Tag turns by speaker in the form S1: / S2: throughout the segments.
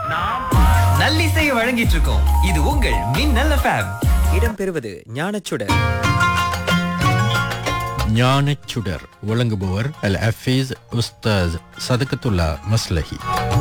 S1: நல்லிசையை வழங்கிட்டு இருக்கோம் இது உங்கள் மின்னல் எஃப்எம் இடம்பெறுவது ஞானச்சுடர்
S2: ஞானச்சுடர் வழங்குபவர் அல் அஃபீஸ் உஸ்தாஸ் சதகத்துல்லா மஸ்லஹி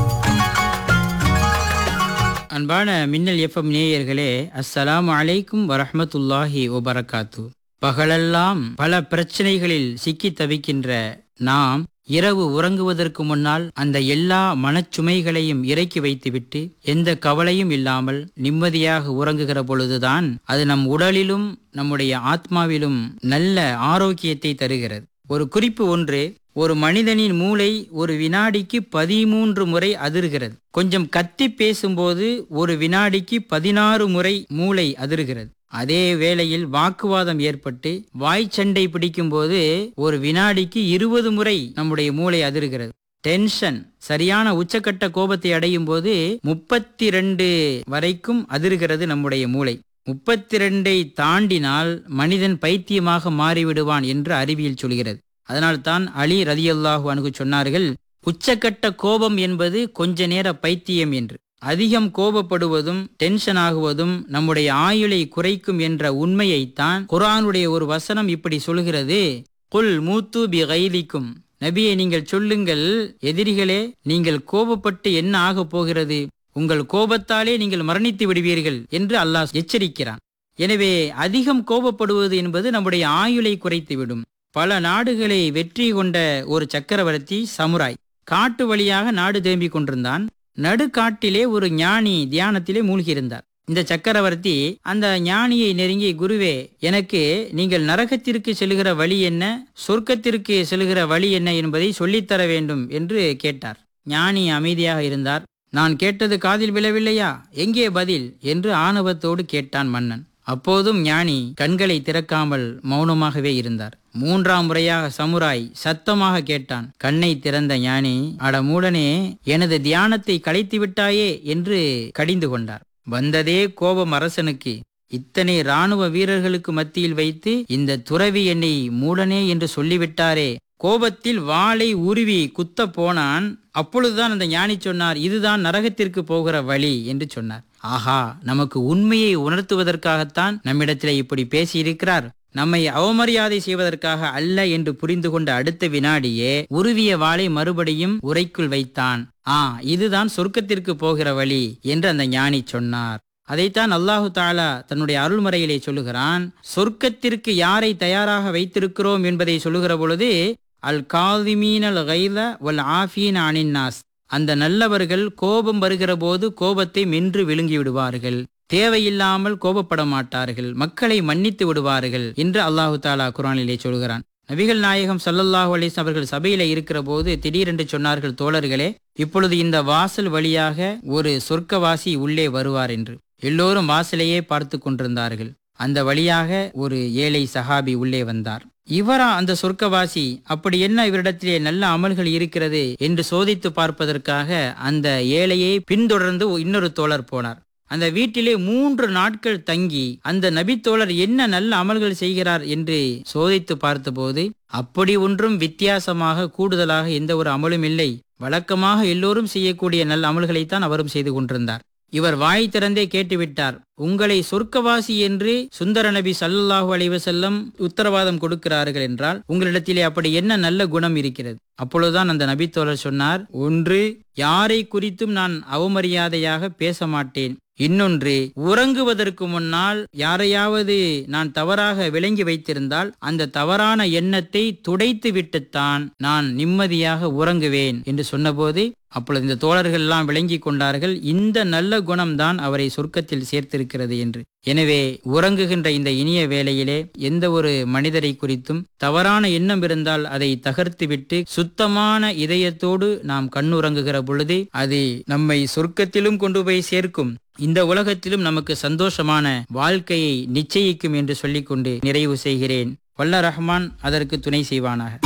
S3: அன்பான மின்னல் எஃப்எம் நேயர்களே அஸ்ஸலாமு அலைக்கும் வரஹ்மத்துல்லாஹி வபரகாத்து பகலெல்லாம் பல பிரச்சனைகளில் சிக்கி தவிக்கின்ற நாம் இரவு உறங்குவதற்கு முன்னால் அந்த எல்லா மனச்சுமைகளையும் இறக்கி வைத்துவிட்டு எந்த கவலையும் இல்லாமல் நிம்மதியாக உறங்குகிற பொழுதுதான் அது நம் உடலிலும் நம்முடைய ஆத்மாவிலும் நல்ல ஆரோக்கியத்தை தருகிறது ஒரு குறிப்பு ஒன்று ஒரு மனிதனின் மூளை ஒரு வினாடிக்கு பதிமூன்று முறை அதிர்கிறது கொஞ்சம் கத்தி பேசும்போது ஒரு வினாடிக்கு பதினாறு முறை மூளை அதிர்கிறது அதே வேளையில் வாக்குவாதம் ஏற்பட்டு வாய்ச்சண்டை பிடிக்கும்போது ஒரு வினாடிக்கு இருபது முறை நம்முடைய மூளை அதிர்கிறது டென்ஷன் சரியான உச்சக்கட்ட கோபத்தை அடையும் போது முப்பத்தி ரெண்டு வரைக்கும் அதிர்கிறது நம்முடைய மூளை முப்பத்தி ரெண்டை தாண்டினால் மனிதன் பைத்தியமாக மாறிவிடுவான் என்று அறிவியல் சொல்கிறது அதனால்தான் அலி ரதியல்லாஹு அணுகு சொன்னார்கள் உச்சக்கட்ட கோபம் என்பது கொஞ்ச நேர பைத்தியம் என்று அதிகம் கோபப்படுவதும் டென்ஷன் ஆகுவதும் நம்முடைய ஆயுளை குறைக்கும் என்ற உண்மையைத்தான் குரானுடைய ஒரு வசனம் இப்படி சொல்கிறது குல் மூத்து பி கைலிக்கும் நபியை நீங்கள் சொல்லுங்கள் எதிரிகளே நீங்கள் கோபப்பட்டு என்ன ஆகப் போகிறது உங்கள் கோபத்தாலே நீங்கள் மரணித்து விடுவீர்கள் என்று அல்லாஹ் எச்சரிக்கிறான் எனவே அதிகம் கோபப்படுவது என்பது நம்முடைய ஆயுளை குறைத்துவிடும் பல நாடுகளை வெற்றி கொண்ட ஒரு சக்கரவர்த்தி சமுராய் காட்டு வழியாக நாடு திரும்பிக் கொண்டிருந்தான் நடுக்காட்டிலே ஒரு ஞானி தியானத்திலே மூழ்கியிருந்தார் இந்த சக்கரவர்த்தி அந்த ஞானியை நெருங்கி குருவே எனக்கு நீங்கள் நரகத்திற்கு செல்கிற வழி என்ன சொர்க்கத்திற்கு செல்கிற வழி என்ன என்பதை சொல்லித்தர வேண்டும் என்று கேட்டார் ஞானி அமைதியாக இருந்தார் நான் கேட்டது காதில் விழவில்லையா எங்கே பதில் என்று ஆணவத்தோடு கேட்டான் மன்னன் அப்போதும் ஞானி கண்களை திறக்காமல் மௌனமாகவே இருந்தார் மூன்றாம் முறையாக சமுராய் சத்தமாக கேட்டான் கண்ணை திறந்த ஞானி அட மூடனே எனது தியானத்தை கலைத்து விட்டாயே என்று கடிந்து கொண்டார் வந்ததே கோபம் அரசனுக்கு இத்தனை ராணுவ வீரர்களுக்கு மத்தியில் வைத்து இந்த துறவி என்னை மூடனே என்று சொல்லிவிட்டாரே கோபத்தில் வாளை உருவி குத்த போனான் அப்பொழுதுதான் அந்த ஞானி சொன்னார் இதுதான் நரகத்திற்கு போகிற வழி என்று சொன்னார் ஆஹா நமக்கு உண்மையை உணர்த்துவதற்காகத்தான் நம்மிடத்தில் இப்படி பேசியிருக்கிறார் நம்மை அவமரியாதை செய்வதற்காக அல்ல என்று புரிந்து கொண்ட அடுத்த வினாடியே உருவிய வாளை மறுபடியும் உரைக்குள் வைத்தான் ஆ இதுதான் சொர்க்கத்திற்கு போகிற வழி என்று அந்த ஞானி சொன்னார் அதைத்தான் அல்லாஹு தாலா தன்னுடைய அருள்முறையிலே சொல்லுகிறான் சொர்க்கத்திற்கு யாரை தயாராக வைத்திருக்கிறோம் என்பதை சொல்லுகிற பொழுது அல் காதிமீனல் கைல வல் ஆஃபீன் அனின்னாஸ் அந்த நல்லவர்கள் கோபம் வருகிற போது கோபத்தை மென்று விழுங்கி விடுவார்கள் தேவையில்லாமல் கோபப்பட மாட்டார்கள் மக்களை மன்னித்து விடுவார்கள் என்று அல்லாஹு தாலா குரானிலே சொல்கிறான் நபிகள் நாயகம் சல்லல்லாஹு அலிஸ் அவர்கள் சபையில இருக்கிற போது திடீரென்று சொன்னார்கள் தோழர்களே இப்பொழுது இந்த வாசல் வழியாக ஒரு சொர்க்கவாசி உள்ளே வருவார் என்று எல்லோரும் வாசலையே பார்த்து கொண்டிருந்தார்கள் அந்த வழியாக ஒரு ஏழை சஹாபி உள்ளே வந்தார் இவரா அந்த சொர்க்கவாசி அப்படி என்ன இவரிடத்திலே நல்ல அமல்கள் இருக்கிறது என்று சோதித்து பார்ப்பதற்காக அந்த ஏழையை பின்தொடர்ந்து இன்னொரு தோழர் போனார் அந்த வீட்டிலே மூன்று நாட்கள் தங்கி அந்த நபித்தோழர் என்ன நல்ல அமல்கள் செய்கிறார் என்று சோதித்து பார்த்தபோது அப்படி ஒன்றும் வித்தியாசமாக கூடுதலாக எந்த ஒரு அமலும் இல்லை வழக்கமாக எல்லோரும் செய்யக்கூடிய நல்ல அமல்களைத்தான் அவரும் செய்து கொண்டிருந்தார் இவர் வாய் திறந்தே கேட்டுவிட்டார் உங்களை சொர்க்கவாசி என்று சுந்தர நபி சல்லல்லாஹு அலைவசல்லம் உத்தரவாதம் கொடுக்கிறார்கள் என்றால் உங்களிடத்திலே அப்படி என்ன நல்ல குணம் இருக்கிறது அப்பொழுதுதான் அந்த நபித்தோழர் சொன்னார் ஒன்று யாரை குறித்தும் நான் அவமரியாதையாக பேச மாட்டேன் இன்னொன்று உறங்குவதற்கு முன்னால் யாரையாவது நான் தவறாக விளங்கி வைத்திருந்தால் அந்த தவறான எண்ணத்தை துடைத்து விட்டுத்தான் நான் நிம்மதியாக உறங்குவேன் என்று சொன்னபோது அப்பொழுது இந்த தோழர்கள் எல்லாம் விளங்கி கொண்டார்கள் இந்த நல்ல குணம்தான் அவரை சொர்க்கத்தில் சேர்த்திருக்கிறது என்று எனவே உறங்குகின்ற இந்த இனிய வேளையிலே எந்த ஒரு மனிதரை குறித்தும் தவறான எண்ணம் இருந்தால் அதை தகர்த்துவிட்டு சுத்தமான இதயத்தோடு நாம் கண்ணுறங்குகிற பொழுது அது நம்மை சொர்க்கத்திலும் கொண்டு போய் சேர்க்கும் இந்த உலகத்திலும் நமக்கு சந்தோஷமான வாழ்க்கையை நிச்சயிக்கும் என்று சொல்லிக்கொண்டு நிறைவு செய்கிறேன் வல்ல ரஹ்மான் அதற்கு துணை செய்வானாக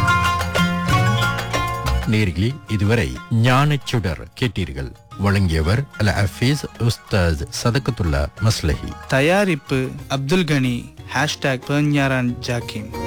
S2: நேர்களே இதுவரை ஞானச்சுடர் கேட்டீர்கள் வழங்கியவர் அல் அஃபீஸ் உஸ்தாஸ் சதகத்துல்லா மஸ்லஹி
S4: தயாரிப்பு அப்துல் கனி ஹேஷ்டாக் பெர்ஞாரான் ஜாக்கிம்